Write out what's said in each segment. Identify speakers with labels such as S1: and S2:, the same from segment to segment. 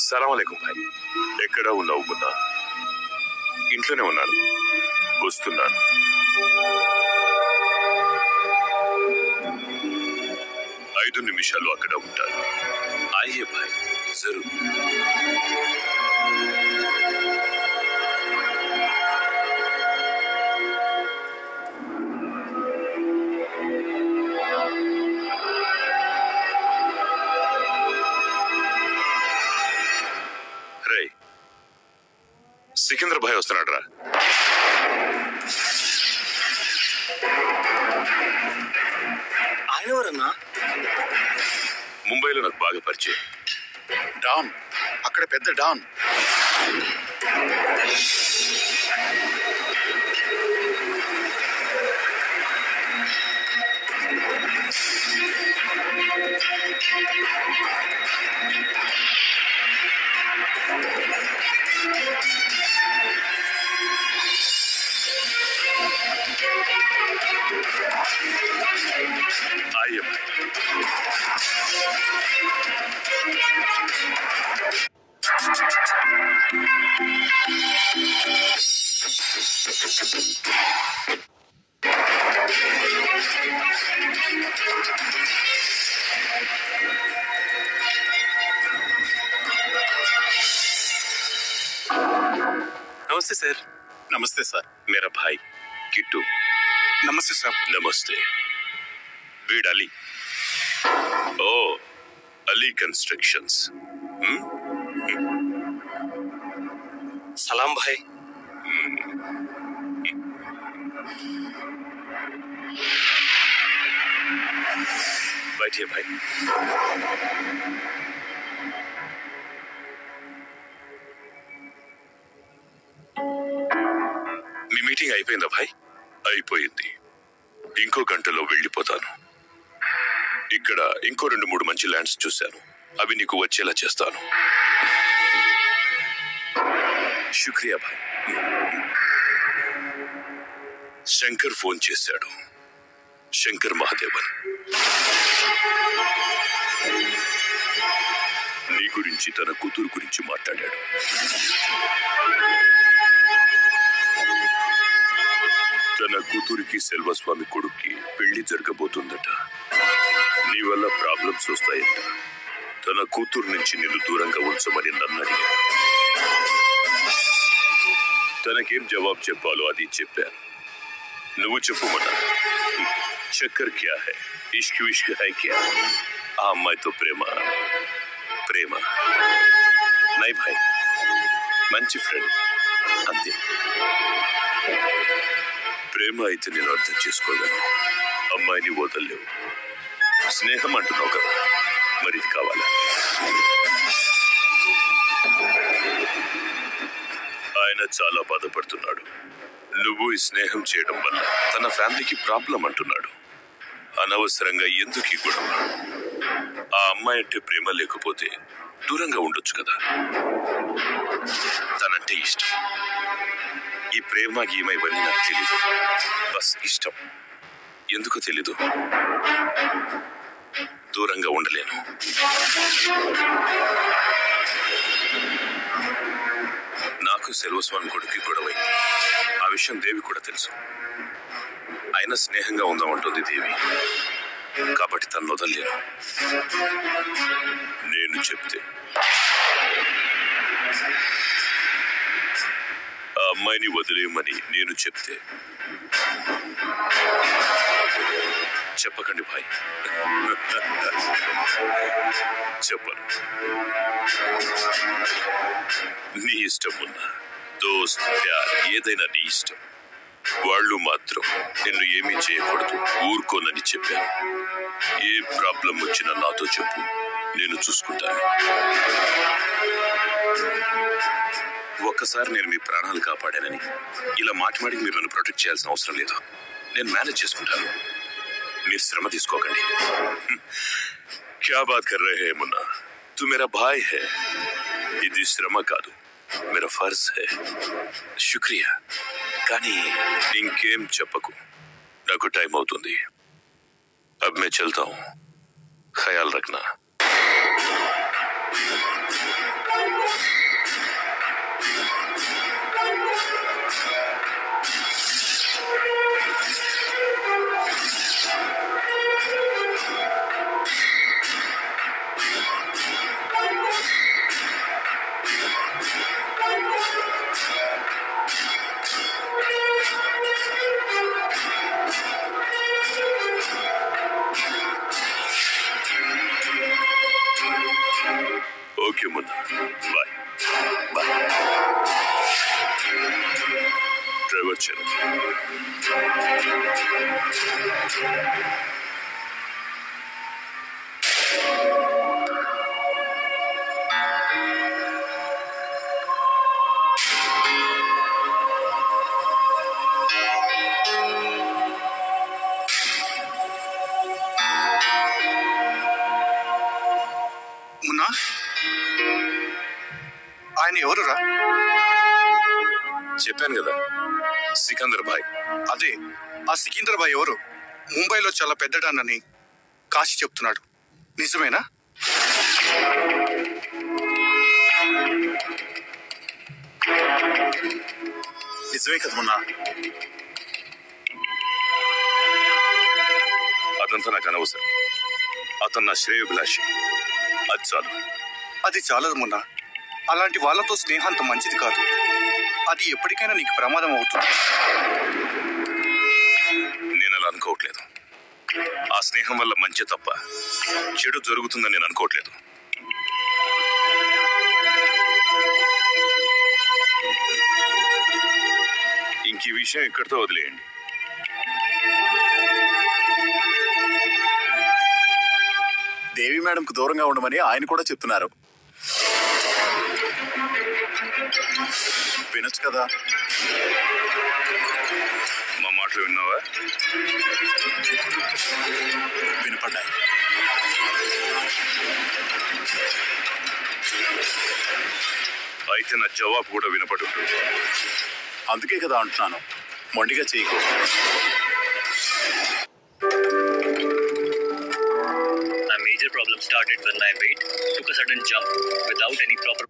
S1: సలాం అలైకుం భాయ్ ఎక్కడ ఉన్నావు మున్నా ఇంట్లోనే ఉన్నాను వస్తున్నాను ఐదు నిమిషాలు అక్కడ ఉంటాను అయ్యే భాయ్ జరూ రే సికింద్ర భాయ్ వస్తున్నాడు రా
S2: ఆయన ఎవరన్నా
S1: ముంబైలో నాకు బాగా పరిచయం
S3: డాన్ అక్కడ పెద్ద డాన్
S1: అయ్యే భాయ్
S2: నమస్తే సార్
S3: నమస్తే సార్
S1: మేరా భాయ్ కిట్టు
S3: నమస్తే సార్
S1: నమస్తే వీడ్ అలీ ఓ అలీ కన్స్ట్రక్షన్స్ హ్మ్?
S2: సలాం భాయ్
S1: बैठिए भाई మీ మీటింగ్ అయిపోయిందా భాయ్ అయిపోయింది ఇంకో గంటలో వెళ్ళిపోతాను ఇక్కడ ఇంకో రెండు మూడు మంచి ల్యాండ్స్ చూశాను అవి నీకు వచ్చేలా చేస్తాను శుక్రియా భాయ్ శంకర్ ఫోన్ చేశాడు శంకర్ మహాదేవన్ నీ గురించి తన కూతురు గురించి మాట్లాడాడు తన కూతురికి సెల్వస్వామి కొడుక్కి పెళ్లి జరగబోతుందట నీ వల్ల ప్రాబ్లమ్స్ వస్తాయంట తన కూతురు నుంచి నిన్ను దూరంగా ఉంచమని నన్ను అడిగాడు తనకేం జవాబు చెప్పాలో అది చెప్పాను నువ్వు చెప్పుమన్నా చక్కర్ క్యా హై ఇష్క్ విష్క్ హై క్యా ఆ అమ్మాయితో ప్రేమ ప్రేమ నై భాయ్ మంచి ఫ్రెండ్ అంతే ప్రేమ అయితే నేను అర్థం చేసుకోలేను అమ్మాయిని వదలలేవు స్నేహం అంటున్నావు కదా మరి ఇది కావాలా ఆయన చాలా బాధపడుతున్నాడు నువ్వు ఈ స్నేహం చేయడం వల్ల తన ఫ్యామిలీకి ప్రాబ్లం అంటున్నాడు అనవసరంగా ఎందుకు ఈ గొడవ ఆ అమ్మాయి అంటే ప్రేమ లేకపోతే దూరంగా ఉండొచ్చు కదా తనంటే ఇష్టం ఈ ప్రేమ గీమ ఇవన్నీ నాకు తెలీదు బస్ ఇష్టం ఎందుకు తెలీదు దూరంగా ఉండలేను నాకు సెల్వస్వామి కొడుకు గొడవైంది ఆ విషయం దేవి కూడా తెలుసు అయినా స్నేహంగా ఉందామంటుంది దేవి కాబట్టి తను వదలలేను నేను చెప్తే ఆ అమ్మాయిని వదిలేయమని నేను చెప్తే చెప్పకండి భాయ్ చెప్పను నీ ఇష్టం ఉన్నా దోస్త్ ప్యార్ ఏదైనా నీ ఇష్టం వాళ్ళు మాత్రం నిన్ను ఏమీ చేయకూడదు ఊరుకోనని చెప్పాను ఏ ప్రాబ్లం వచ్చినా నాతో చెప్పు నేను చూసుకుంటాను ఒక్కసారి నేను మీ ప్రాణాలు కాపాడానని ఇలా మాటి మాటికి మీరు నన్ను ప్రొటెక్ట్ చేయాల్సిన అవసరం లేదు నేను మేనేజ్ చేసుకుంటాను మీరు శ్రమ తీసుకోకండి హ్మ్. క్యా బాత్ కర్ రహే హై మున్నా తు మేరా భాయ్ హై ఇది శ్రమ కాదు మేరా ఫర్జ్ హై శుక్రియా కానీ ఇంకేం చెప్పకు నాకు టైం అవుతుంది అబ్ మే చల్తా హూं ख्याल रखना Munna bye bye driver Charan
S3: Munna ఆయన ఎవరురా
S1: చెప్పాను కదా సికందర్ భాయ్
S3: అదే ఆ సికిందర్ బాయ్ ఎవరు ముంబైలో చాలా పెద్ద డాన్ అని కాశీ చెప్తున్నాడు నిజమేనా నిజమే కదా మున్నా
S1: అదంతా నాకు అనవసరం అతను నా శ్రేయోభిలాషి అది చాలు
S3: అది చాలదు మున్నా అలాంటి వాళ్ళతో స్నేహం మంచిది కాదు అది ఎప్పటికైనా నీకు ప్రమాదం అవుతుంది
S1: నేను అలా అనుకోవట్లేదు ఆ స్నేహం వల్ల మంచి తప్ప చెడు జరుగుతుందని నేను అనుకోవట్లేదు ఇంక ఈ విషయం ఇక్కడితో వదిలేయండి
S4: దేవి మేడంకు దూరంగా ఉండమని ఆయన కూడా చెప్తున్నారు వినొచ్చు కదా
S1: మా మాటలు విన్నావా
S4: వినపడ్డాయి
S1: అయితే నా జవాబు కూడా వినపడి ఉంటుంది
S4: అందుకే కదా అంటున్నాను మొండిగా చేయకు
S5: A major problem started when my weight took a sudden jump without any proper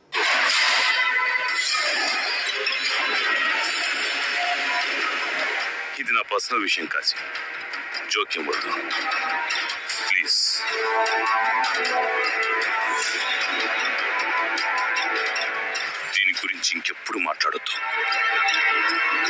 S1: ఇది నా పర్సనల్ విషయం కాసి జోక్యం వద్దు ప్లీజ్ దీని గురించి ఇంకెప్పుడు మాట్లాడొద్దు